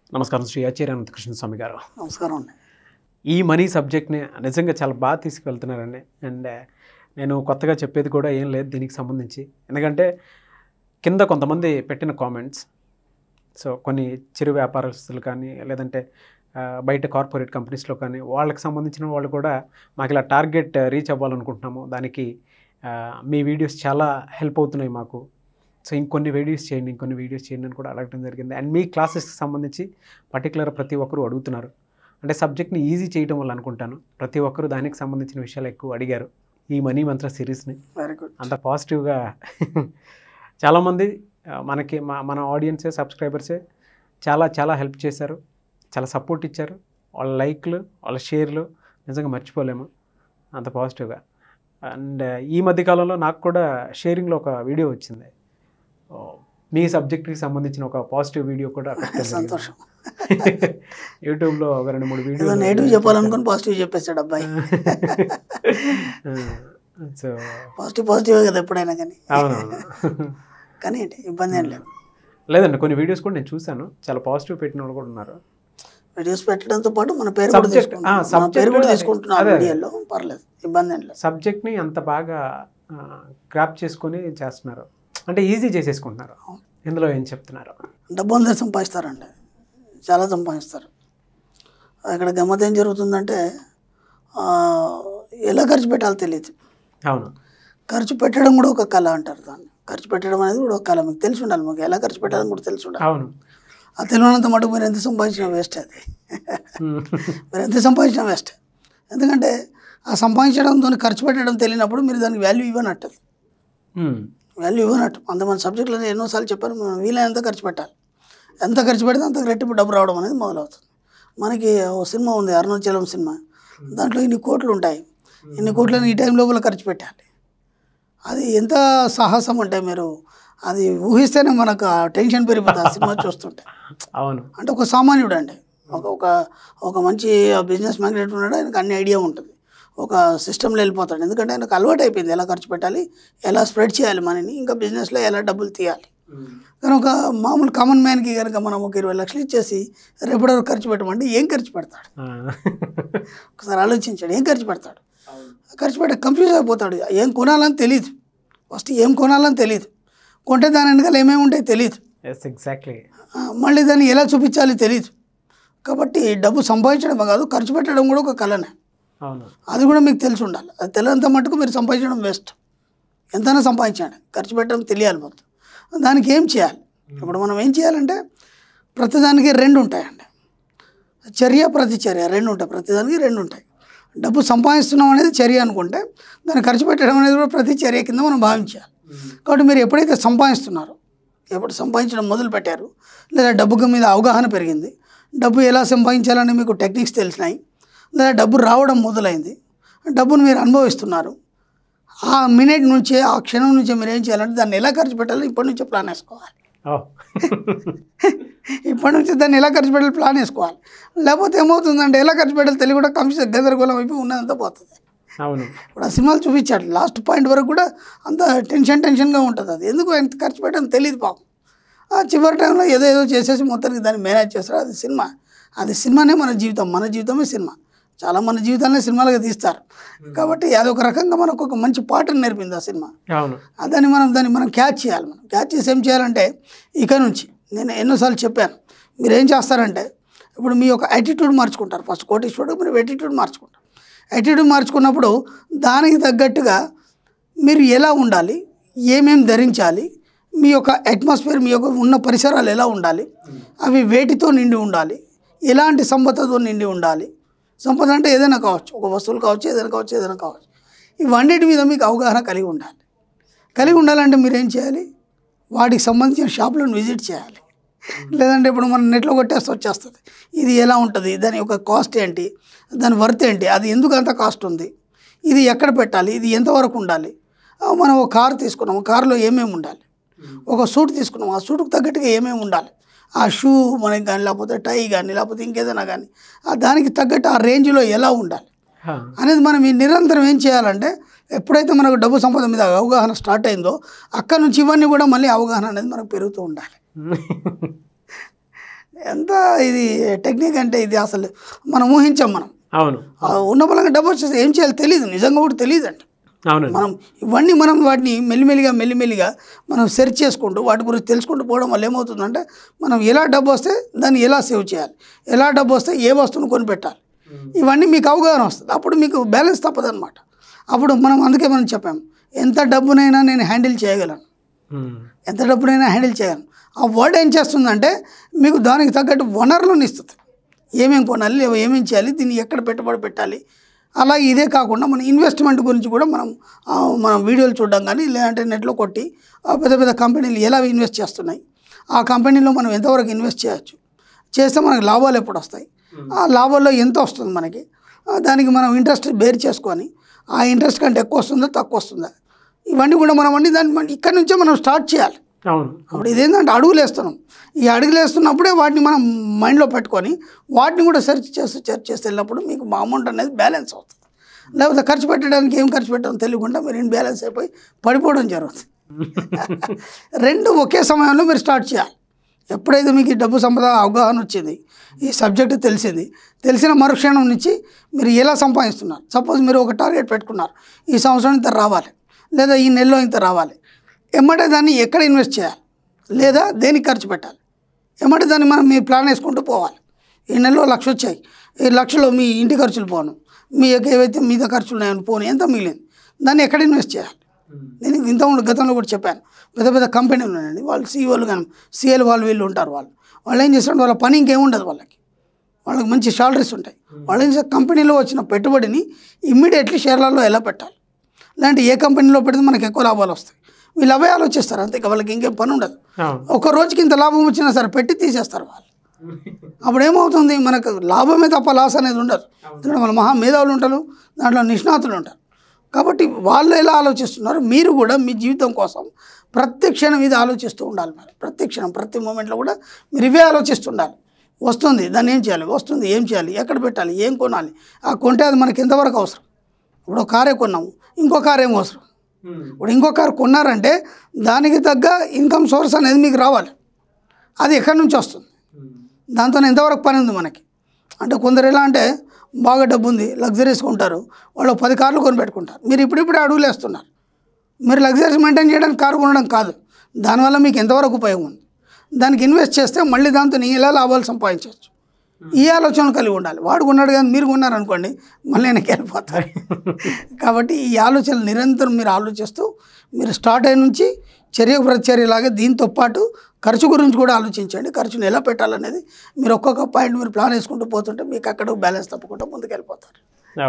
నమస్కారం శ్రీ ఆచార్య అనంతకృష్ణ స్వామి గారు నమస్కారం అండి ఈ మనీ సబ్జెక్ట్ని నిజంగా చాలా బాగా తీసుకువెళ్తున్నారండి అండ్ నేను కొత్తగా చెప్పేది కూడా ఏం లేదు దీనికి సంబంధించి ఎందుకంటే కింద కొంతమంది పెట్టిన కామెంట్స్ సో కొన్ని చిరు వ్యాపారస్తులు కానీ లేదంటే ఆ, బయట కార్పొరేట్ కంపెనీస్లో కానీ వాళ్ళకి సంబంధించిన వాళ్ళు కూడా మాకు ఇలా టార్గెట్ రీచ్ అవ్వాలనుకుంటున్నాము దానికి ఆ, మీ వీడియోస్ చాలా హెల్ప్ అవుతున్నాయి మాకు సో ఇంకొన్ని వీడియోస్ చేయండి ఇంకొన్ని వీడియోస్ చేయండి అని కూడా అడగడం జరిగింది అండ్ మీ క్లాసెస్కి సంబంధించి పర్టికులర్ ప్రతి ఒక్కరు అడుగుతున్నారు అంటే సబ్జెక్ట్ని ఈజీ చేయడం వల్ల అనుకుంటాను ప్రతి ఒక్కరు దానికి సంబంధించిన విషయాలు ఎక్కువ అడిగారు ఈ మనీ మంత్ర సిరీస్ని వెరీ గుడ్ అంత పాజిటివ్గా చాలామంది ఆ, మనకి మా మన ఆడియన్సే సబ్స్క్రైబర్సే చాలా చాలా హెల్ప్ చేశారు చాలా సపోర్ట్ ఇచ్చారు వాళ్ళ లైక్లు వాళ్ళ షేర్లు నిజంగా మర్చిపోలేము అంత పాజిటివ్గా అండ్ ఈ మధ్యకాలంలో నాకు కూడా షేరింగ్లో ఒక వీడియో వచ్చింది ఓ, మీ సబ్జెక్ట్కి సంబంధించిన ఒక పాజిటివ్ వీడియో కూడా పెట్టడం జరిగింది. సంతోషం యూట్యూబ్లో ఒక రెండు మూడు ఏదో వీడియోలు నెగిటివ్ చెప్పాలనుకుని పాజిటివ్ చెప్పేశాడు అబ్బాయి సో పాజిటివ్ పాజిటివ్ కదా ఎప్పుడైనా కానీ అవునవును కానీ ఏంటి ఇబ్బంది ఏం లేదు లేదండి కొన్ని వీడియోస్ కూడా నేను చూశాను చాలా పాజిటివ్ పెట్టిన వాళ్ళు కూడా ఉన్నారు వీడియోస్ పెట్టడంతో పాటు మన పేరు కూడా Subject, తీసుకుంటున్నాం ఆ, మన subject పేరు కూడా అదే, తీసుకుంటున్నాం అదే, అదే. వీడియోలో పర్లేదు ఇబ్బంది ఏం లేదు సబ్జెక్ట్ని అంత బాగా క్రాప్ చేసుకొని చేస్తున్నారు అంటే ఈజీ చేసేసుకుంటున్నారు ఇందులో ఏం చెప్తున్నారు డబ్బు అందరూ సంపాదిస్తారండి చాలా సంపాదిస్తారు ఇక్కడ గమ్మత్ ఏం జరుగుతుందంటే ఆ, ఎలా ఖర్చు పెట్టాలో తెలియదు అవును ఖర్చు పెట్టడం కూడా ఒక కళ అంటారు దాన్ని ఖర్చు పెట్టడం అనేది కూడా ఒక కళ మీకు తెలిసి ఉండాలి మీకు ఎలా ఖర్చు పెట్టాలని కూడా తెలిసి ఉండాలి అవును ఆ తెలియనంత మటుకు మీరు ఎంత సంపాదించినా వేస్ట్ అది మీరు ఎంత సంపాదించినా వేస్ట్ ఎందుకంటే ఆ సంపాదించడంతో ఖర్చు పెట్టడం తెలియనప్పుడు మీరు దానికి వాల్యూ ఇవ్వనట్టు ఉమ్. వాల్యూ ఇవ్వనట్టు అంతమంది సబ్జెక్టులు నేను ఎన్నోసార్లు చెప్పాను మనం వీలైనంత ఖర్చు పెట్టాలి ఎంత ఖర్చు పెడితే అంత రెట్టింపు డబ్బు రావడం అనేది మొదలవుతుంది మనకి ఓ సినిమా ఉంది అరుణాచలం సినిమా దాంట్లో ఇన్ని కోట్లు ఉంటాయి ఇన్ని కోట్లను ఈ టైం లోపల ఖర్చు పెట్టాలి అది ఎంత సాహసం అంటే మీరు అది ఊహిస్తేనే మనకు ఆ టెన్షన్ పెరిగిపోతుంది ఆ సినిమా చూస్తుంటే అవును అంటే ఒక సామాన్యుడు అండి ఒక ఒక ఒక మంచి బిజినెస్ మ్యాగ్నెట్ ఉన్నాడు ఆయనకు అన్ని ఐడియా ఉంటుంది ఒక సిస్టంలో వెళ్ళిపోతాడు ఎందుకంటే ఆయనకు అలవాటు అయిపోయింది ఎలా ఖర్చు పెట్టాలి ఎలా స్ప్రెడ్ చేయాలి మనీని ఇంకా బిజినెస్లో ఎలా డబ్బులు తీయాలి కానీ ఒక మామూలు కామన్ మ్యాన్కి కనుక మనం ఒక ఇరవై లక్షలు ఇచ్చేసి రేపటి వరకు ఖర్చు పెట్టమంటే ఏం ఖర్చు పెడతాడు ఆ. ఒకసారి ఆలోచించాడు ఏం ఖర్చు పెడతాడు ఖర్చు పెట్ట కన్ఫ్యూజ్ అయిపోతాడు ఏం కొనాలని తెలియదు ఫస్ట్ ఏం కొనాలని తెలియదు కొంటే దాని వెనకాల ఏమేమి ఉంటాయో తెలియదు ఎస్ ఎగ్జాక్ట్లీ ఆ, మళ్ళీ దాన్ని ఎలా చూపించాలి తెలియదు కాబట్టి డబ్బు సంపాదించడమే కాదు ఖర్చు పెట్టడం కూడా ఒక కళనే అవును అది కూడా మీకు తెలిసి ఉండాలి అది తెలియనంత మటుకు మీరు సంపాదించడం వేస్ట్ ఎంతైనా సంపాదించండి ఖర్చు పెట్టడం తెలియాలి మొత్తం దానికి ఏం చేయాలి ఇప్పుడు మనం ఏం చేయాలంటే ప్రతిదానికి రెండు ఉంటాయండి చర్య ప్రతిచర్య రెండు ఉంటాయి ప్రతిదానికి రెండు ఉంటాయి డబ్బు సంపాదిస్తున్నాం అనేది చర్య అనుకుంటే దాన్ని ఖర్చు పెట్టడం అనేది కూడా ప్రతి చర్య కింద మనం భావించాలి కాబట్టి మీరు ఎప్పుడైతే సంపాదిస్తున్నారో ఎప్పుడు సంపాదించడం మొదలు పెట్టారు లేదా డబ్బు మీద అవగాహన పెరిగింది డబ్బు ఎలా సంపాదించాలని మీకు టెక్నిక్స్ తెలిసినాయి లేదా డబ్బు రావడం మొదలైంది డబ్బును మీరు అనుభవిస్తున్నారు ఆ మినిట్ నుంచే ఆ క్షణం నుంచే మీరు ఏం చేయాలంటే దాన్ని ఎలా ఖర్చు పెట్టాలో ఇప్పటి నుంచే ప్లాన్ వేసుకోవాలి ఓ ఇప్పటి నుంచి దాన్ని ఎలా ఖర్చు పెట్టాలి ప్లాన్ వేసుకోవాలి లేకపోతే ఏమవుతుందంటే ఎలా ఖర్చు పెట్టాలి తెలియ కూడా కన్ఫ్యూజ్ గందరగోళం అయిపోయి ఉన్నదంతా పోతుంది అవును ఇప్పుడు ఆ సినిమాలు చూపించాడు లాస్ట్ పాయింట్ వరకు కూడా అంత టెన్షన్ టెన్షన్గా ఉంటుంది అది ఎందుకు ఆయన ఖర్చు పెట్టడం తెలియదు పాపం ఆ చివరి టైంలో ఏదో ఏదో చేసేసి మొత్తానికి దాన్ని మేనేజ్ చేస్తారు అది సినిమా అది సినిమానే మన జీవితం మన జీవితమే సినిమా చాలా మన జీవితాన్ని సినిమాలుగా తీస్తారు కాబట్టి అదొక రకంగా మనకు ఒక మంచి పాటను నేర్పింది ఆ సినిమా అవును ఆ దాన్ని మనం దాన్ని మనం క్యాచ్ చేయాలి మనం క్యాచ్ చేసి ఏం చేయాలంటే ఇక నుంచి నేను ఎన్నోసార్లు చెప్పాను మీరు ఏం చేస్తారంటే ఇప్పుడు మీ యొక్క యాటిట్యూడ్ మార్చుకుంటారు ఫస్ట్ కోటీశ్వరుడు మీరు యాటిట్యూడ్ మార్చుకుంటారు యాటిట్యూడ్ మార్చుకున్నప్పుడు దానికి తగ్గట్టుగా మీరు ఎలా ఉండాలి ఏమేం ధరించాలి మీ యొక్క అట్మాస్ఫియర్ మీ యొక్క ఉన్న పరిసరాలు ఎలా ఉండాలి అవి వేటితో నిండి ఉండాలి ఎలాంటి సంపదతో నిండి ఉండాలి సంపద అంటే ఏదైనా కావచ్చు ఒక వస్తువులు కావచ్చు ఏదైనా కావచ్చు ఏదైనా కావచ్చు ఇవన్నిటి మీద మీకు అవగాహన కలిగి ఉండాలి కలిగి ఉండాలంటే మీరు ఏం చేయాలి వాటికి సంబంధించిన షాపులను విజిట్ చేయాలి లేదంటే ఇప్పుడు మనం నెట్లో కొట్టేస్తే వచ్చేస్తుంది ఇది ఎలా ఉంటుంది దాని యొక్క కాస్ట్ ఏంటి దాని వర్త్ ఏంటి అది ఎందుకు అంత కాస్ట్ ఉంది ఇది ఎక్కడ పెట్టాలి ఇది ఎంతవరకు ఉండాలి ఆ, మనం ఒక కారు తీసుకున్నాం ఒక కారులో ఏమేమి ఉండాలి ఒక సూట్ తీసుకున్నాం ఆ సూట్కి తగ్గట్టుగా ఏమేమి ఉండాలి ఆ షూ మనకి కానీ లేకపోతే టై కానీ లేకపోతే ఇంకేదైనా కానీ ఆ దానికి తగ్గట్టు ఆ రేంజ్లో ఎలా ఉండాలి హా. అనేది మనం ఈ నిరంతరం ఏం చేయాలంటే ఎప్పుడైతే మనకు డబ్బు సంపద మీద అవగాహన స్టార్ట్ అయిందో అక్కడ నుంచి ఇవన్నీ కూడా మళ్ళీ అవగాహన అనేది మనకు పెరుగుతూ ఉండాలి ఎంత ఇది టెక్నిక్ అంటే ఇది అసలు మనం ఊహించాం మనం అవును ఆ ఉన్న బలంగా డబ్బు వచ్చేసి ఏం చేయాలో తెలియదు నిజంగా కూడా తెలియదు అంట అవునండి మనం ఇవన్నీ మనం వాటిని మెల్లిమెల్లిగా మెల్లిమెల్లిగా మనం సెర్చ్ చేసుకుంటూ వాటి గురించి తెలుసుకుంటూ పోవడం వల్ల ఏమవుతుందంటే మనం ఎలా డబ్బు వస్తే దాన్ని ఎలా సేవ్ చేయాలి ఎలా డబ్బు వస్తే ఏ వస్తువును కొనిపెట్టాలి ఇవన్నీ మీకు అవగాహన వస్తుంది అప్పుడు మీకు బ్యాలెన్స్ తప్పదు అనమాట అప్పుడు మనం అందుకే మనం చెప్పాము ఎంత డబ్బునైనా నేను హ్యాండిల్ చేయగలను ఉమ్. ఎంత డబ్బునైనా హ్యాండిల్ చేయగలను ఆ వర్డ్ ఏం చేస్తుందంటే మీకు దానికి తగ్గట్టు వనరులను ఇస్తుంది ఏమేం కొనాలి లేవో ఏమేం చేయాలి దీన్ని ఎక్కడ పెట్టుబడి పెట్టాలి అలాగే ఇదే కాకుండా మన ఇన్వెస్ట్మెంట్ గురించి కూడా మనం ఆ, మనం వీడియోలు చూడడం కానీ లేదంటే నెట్లో కొట్టి ఆ పెద్ద పెద్ద కంపెనీలు ఎలా ఇన్వెస్ట్ చేస్తున్నాయి ఆ కంపెనీలో మనం ఎంతవరకు ఇన్వెస్ట్ చేయొచ్చు చేస్తే మనకు లాభాలు ఎప్పుడు వస్తాయి ఆ లాభాల్లో ఎంత వస్తుంది మనకి ఆ, దానికి మనం ఇంట్రెస్ట్ బేర్ చేసుకొని ఆ ఇంట్రెస్ట్ కంటే ఎక్కువ వస్తుందా తక్కువ వస్తుందా ఇవన్నీ కూడా మనం అన్ని దాన్ని మన ఇక్కడి నుంచే మనం స్టార్ట్ చేయాలి అవును అప్పుడు ఇదేంటంటే అడుగులు వేస్తున్నాం ఈ అడుగులు వేస్తున్నప్పుడే వాటిని మనం మైండ్లో పెట్టుకొని వాటిని కూడా సెర్చ్ చేస్తూ సెర్చ్ చేసి వెళ్ళినప్పుడు మీకు మా అమౌంట్ అనేది బ్యాలెన్స్ అవుతుంది లేకపోతే ఖర్చు పెట్టడానికి ఏం ఖర్చు పెట్టడం తెలియకుండా మీరు ఇన్ బ్యాలెన్స్ అయిపోయి పడిపోవడం జరుగుతుంది రెండు ఒకే సమయంలో మీరు స్టార్ట్ చేయాలి ఎప్పుడైతే మీకు ఈ డబ్బు సంపద అవగాహన వచ్చింది ఈ సబ్జెక్ట్ తెలిసింది తెలిసిన మరుక్షణం నుంచి మీరు ఎలా సంపాదిస్తున్నారు సపోజ్ మీరు ఒక టార్గెట్ పెట్టుకున్నారు ఈ సంవత్సరం ఇంత రావాలి లేదా ఈ నెలలో ఇంత రావాలి ఎమ్మటే దాన్ని ఎక్కడ ఇన్వెస్ట్ చేయాలి లేదా దేనికి ఖర్చు పెట్టాలి ఎమ్మటే దాన్ని మనం మీ ప్లాన్ వేసుకుంటూ పోవాలి ఈ నెలలో లక్ష వచ్చాయి ఈ లక్షలో మీ ఇంటి ఖర్చులు పోను మీ యొక్క ఏవైతే మీద ఖర్చులు ఉన్నాయని పోను ఎంత మిగిలింది దాన్ని ఎక్కడ ఇన్వెస్ట్ చేయాలి నేను ఇంతకుముందు గతంలో కూడా చెప్పాను పెద్ద పెద్ద కంపెనీలు ఉన్నాయండి వాళ్ళు సీఈఓలు కానీ సీఎల్ వాళ్ళు వీళ్ళు ఉంటారు వాళ్ళు వాళ్ళు ఏం చేస్తారంటే వాళ్ళ పని ఇంకేముండదు వాళ్ళకి వాళ్ళకి మంచి శాలరీస్ ఉంటాయి వాళ్ళు ఏం చేస్తారు కంపెనీలో వచ్చిన పెట్టుబడిని ఇమ్మీడియట్లీ షేర్లలో ఎలా పెట్టాలి ఇలాంటి ఏ కంపెనీలో పెడితే మనకి ఎక్కువ లాభాలు వస్తాయి వీళ్ళు అవే ఆలోచిస్తారు అంతే ఇక వాళ్ళకి ఇంకేం పని ఉండదు అవును ఒక రోజుకి ఇంత లాభం వచ్చినా సరే పెట్టి తీసేస్తారు వాళ్ళు అప్పుడు ఏమవుతుంది మనకు లాభమే తప్ప లాస్ అనేది ఉండదు ఎందుకంటే మన మహా మేధావులు ఉంటారు దాంట్లో నిష్ణాతులు ఉంటారు కాబట్టి వాళ్ళు ఎలా ఆలోచిస్తున్నారు మీరు కూడా మీ జీవితం కోసం ప్రతి క్షణం ఇది ఆలోచిస్తూ ఉండాలి మరి ప్రతి క్షణం ప్రతి మూమెంట్లో కూడా మీరు ఇవే ఆలోచిస్తుండాలి వస్తుంది దాన్ని ఏం చేయాలి వస్తుంది ఏం చేయాలి ఎక్కడ పెట్టాలి ఏం కొనాలి ఆ కొంటే అది మనకి ఎంతవరకు అవసరం ఇప్పుడు ఒక కారే కొన్నాము ఇంకో కార్ ఏం అవసరం ఇప్పుడు ఇంకో కారు కొన్నారంటే దానికి తగ్గ ఇన్కమ్ సోర్స్ అనేది మీకు రావాలి అది ఎక్కడి నుంచి వస్తుంది దాంతో ఎంతవరకు పని ఉంది మనకి అంటే కొందరు ఎలా అంటే బాగా డబ్బు ఉంది లగ్జరీస్గా ఉంటారు వాళ్ళు పది కార్లు కొని పెట్టుకుంటారు మీరు ఇప్పుడిప్పుడే అడుగులు వేస్తున్నారు మీరు లగ్జరీస్ మెయింటైన్ చేయడానికి కారు కొనడం కాదు దానివల్ల మీకు ఎంతవరకు ఉపయోగం ఉంది దానికి ఇన్వెస్ట్ చేస్తే మళ్ళీ దాంతో నీ ఎలా లాభాలు సంపాదించవచ్చు ఈ ఆలోచన కలిగి ఉండాలి వాడు కొన్నాడు కానీ మీరు కొన్నారనుకోండి మళ్ళీ వెనక్కి వెళ్ళిపోతారు కాబట్టి ఈ ఆలోచనలు నిరంతరం మీరు ఆలోచిస్తూ మీరు స్టార్ట్ అయిన నుంచి చర్య ప్రతిచర్యలాగా దీంతో పాటు ఖర్చు గురించి కూడా ఆలోచించండి ఖర్చుని ఎలా పెట్టాలనేది మీరు ఒక్కొక్క పాయింట్ మీరు ప్లాన్ వేసుకుంటూ పోతుంటే మీకు అక్కడ బ్యాలెన్స్ తప్పకుండా ముందుకు వెళ్ళిపోతారు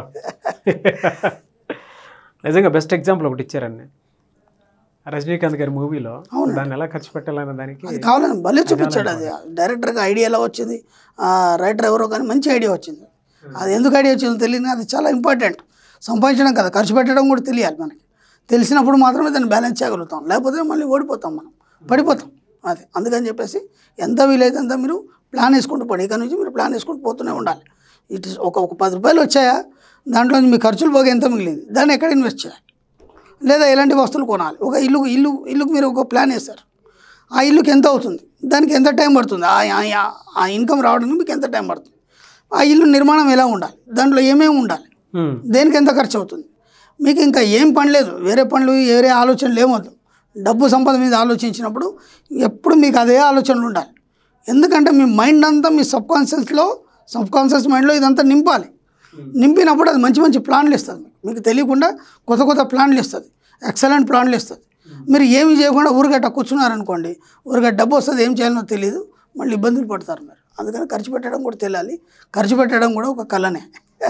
నిజంగా బెస్ట్ ఎగ్జాంపుల్ ఒకటి ఇచ్చారండి రజనీకాంత్ గారి మూవీలో దాన్ని ఎలా ఖర్చు పెట్టాలనే దానికి అది కావాలని భలే చూపించాడు అది డైరెక్టర్గా ఐడియా ఎలా వచ్చింది ఆ రైటర్ ఎవరో కానీ మంచి ఐడియా వచ్చింది అది ఎందుకు ఐడియా వచ్చిందో తెలియదు అది చాలా ఇంపార్టెంట్ సంపాదించడం కదా ఖర్చు పెట్టడం కూడా తెలియాలి మనకి తెలిసినప్పుడు మాత్రమే దాన్ని బ్యాలెన్స్ చేయగలుగుతాం లేకపోతే మళ్ళీ ఓడిపోతాం మనం పడిపోతాం అది అందుకని చెప్పేసి ఎంత వీలైతే అంత మీరు ప్లాన్ వేసుకుంటూ పోండి ఇక నుంచి మీరు ప్లాన్ వేసుకుంటూ పోతూనే ఉండాలి ఇట్ ఒక ఒక పది రూపాయలు వచ్చాయా దాంట్లో మీ ఖర్చులు పోగా ఎంత మిగిలింది దాన్ని ఎక్కడ ఇన్వెస్ట్ చేయాలి లేదా ఎలాంటి వస్తువులు కొనాలి ఒక ఇల్లు ఇల్లు ఇల్లుకు మీరు ఒక ప్లాన్ వేస్తారు ఆ ఇల్లుకి ఎంత అవుతుంది దానికి ఎంత టైం పడుతుంది ఆ ఆ- ఆ ఇన్కమ్ రావడానికి మీకు ఎంత టైం పడుతుంది ఆ ఇల్లు నిర్మాణం ఎలా ఉండాలి దాంట్లో ఏమేమి ఉండాలి ఉమ్, దేనికి ఎంత ఖర్చు అవుతుంది మీకు ఇంకా ఏం పని లేదు వేరే పనులు వేరే ఆలోచనలు ఏమవుతుంది డబ్బు సంపద మీద ఆలోచించినప్పుడు ఎప్పుడు మీకు అదే ఆలోచనలు ఉండాలి ఎందుకంటే మీ మైండ్ అంతా మీ సబ్ కాన్షియస్లో సబ్ కాన్షియస్ మైండ్లో ఇదంతా నింపాలి నింపినప్పుడు అది మంచి మంచి ప్లాన్లు ఇస్తుంది మీకు. మీకు తెలియకుండా కొత్త కొత్త ప్లాన్లు ఇస్తుంది ఎక్సలెంట్ ప్లాన్లు ఇస్తుంది మీరు ఏమి చేయకుండా ఊరిగట్ట కూర్చున్నారనుకోండి ఊరిగట్ట డబ్బు వస్తుంది ఏం చేయాలనో తెలియదు మళ్ళీ ఇబ్బందులు పడతారు మీరు అందుకని ఖర్చు పెట్టడం కూడా తెలియాలి ఖర్చు పెట్టడం కూడా ఒక కళనే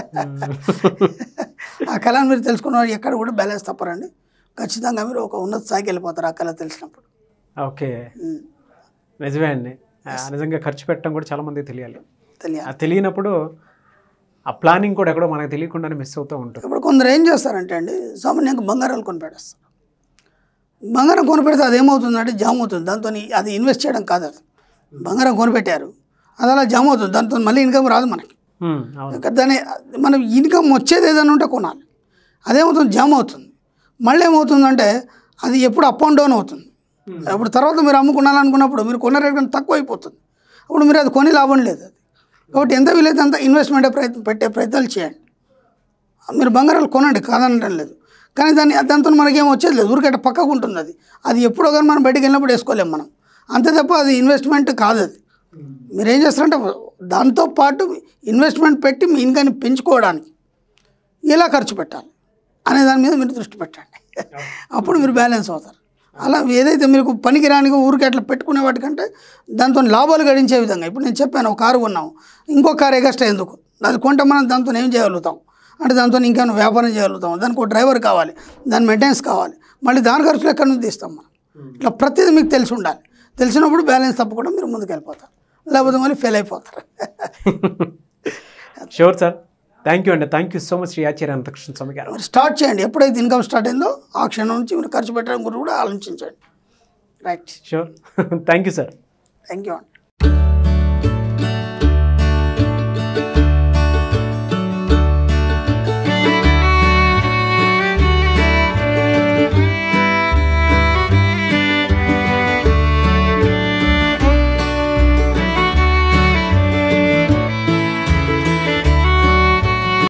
ఆ కళను మీరు తెలుసుకున్న వారు ఎక్కడ కూడా బ్యాలెన్స్ తప్పరండి ఖచ్చితంగా మీరు ఒక ఉన్నత స్థాయికి వెళ్ళిపోతారు ఆ కళ తెలిసినప్పుడు ఓకే ఉమ్, నిజమే అండి ఆ, నిజంగా ఖర్చు పెట్టడం కూడా చాలా మందికి తెలియాలి తెలియాలి ఆ తెలియనప్పుడు ఆ ప్లానింగ్ కూడా ఎక్కడో మనకు తెలియకుండానే మిస్ అవుతూ ఉంటుంది ఇప్పుడు కొందరు ఏం చేస్తారంటే అండి సామాన్యంగా బంగారాలు కొనిపెడేస్తారు బంగారం కొనిపెడితే అది ఏమవుతుందంటే జామ్ అవుతుంది దాంతో అది ఇన్వెస్ట్ చేయడం కాదు అది బంగారం కొనిపెట్టారు అది అలా జామ్ అవుతుంది దాంతో మళ్ళీ ఇన్కమ్ రాదు మనకి ఉమ్, అవును ఇంకా దాని మనం ఇన్కమ్ వచ్చేది ఏదైనా ఉంటే కొనాలి అదేమవుతుంది జామ్ అవుతుంది మళ్ళీ ఏమవుతుందంటే అది ఎప్పుడు అప్ అండ్ డౌన్ అవుతుంది అప్పుడు తర్వాత మీరు అమ్ముకున్నారనుకున్నప్పుడు మీరు కొన్న రేట్ కంటే తక్కువ అయిపోతుంది అప్పుడు మీరు అది కొని లాభం లేదు అది కాబట్టి ఎంత వీలైతే అంత ఇన్వెస్ట్మెంట్ ప్రయత్నం పెట్టే ప్రయత్నాలు చేయండి మీరు బంగారాలు కొనండి కాదనడం లేదు కానీ దాన్ని దాంతో మనకేం వచ్చేది లేదు ఊరికట్ట పక్కకు ఉంటుంది అది అది ఎప్పుడో కానీ మనం బయటికి వెళ్ళినప్పుడు వేసుకోలేం మనం అంతే తప్ప అది ఇన్వెస్ట్మెంట్ కాదు అది మీరు ఏం చేస్తారంటే దాంతో పాటు ఇన్వెస్ట్మెంట్ పెట్టి మీ ఇన్కమ్ పెంచుకోవడానికి ఎలా ఖర్చు పెట్టాలి అనే దాని మీద మీరు దృష్టి పెట్టండి అప్పుడు మీరు బ్యాలెన్స్ అవుతారు అలా ఏదైతే మీకు పనికి రానికి ఊరికి అట్లా పెట్టుకునే వాటికంటే దాంతో లాభాలు గడించే విధంగా ఇప్పుడు నేను చెప్పాను ఒక కారు కొన్నాము ఇంకో కారు ఎగస్ట్రా ఎందుకు అది కొంటే మనం దాంతో ఏం చేయగలుగుతాం అంటే దాంతో ఇంకేమైనా వ్యాపారం చేయగలుగుతాం దానికి ఒక డ్రైవర్ కావాలి దాని మెయింటెనెన్స్ కావాలి మళ్ళీ దాని ఖర్చులు ఎక్కడి నుంచి తీస్తాం మనం ఇట్లా ప్రతిదీ మీకు తెలిసి ఉండాలి తెలిసినప్పుడు బ్యాలెన్స్ తప్పకుండా మీరు ముందుకు వెళ్ళిపోతారు లేకపోతే మళ్ళీ ఫెయిల్ అయిపోతారు షూర్ సార్ థ్యాంక్ యూ అండి thank you so much Shri Acharya Anantakrishna Swami గారు మరి స్టార్ట్ చేయండి ఎప్పుడైతే ఇన్కమ్ స్టార్ట్ అయిందో ఆ క్షణం నుంచి మీరు ఖర్చు పెట్టడం గురించి కూడా ఆలోచించండి right sure thank you sir thank you అండి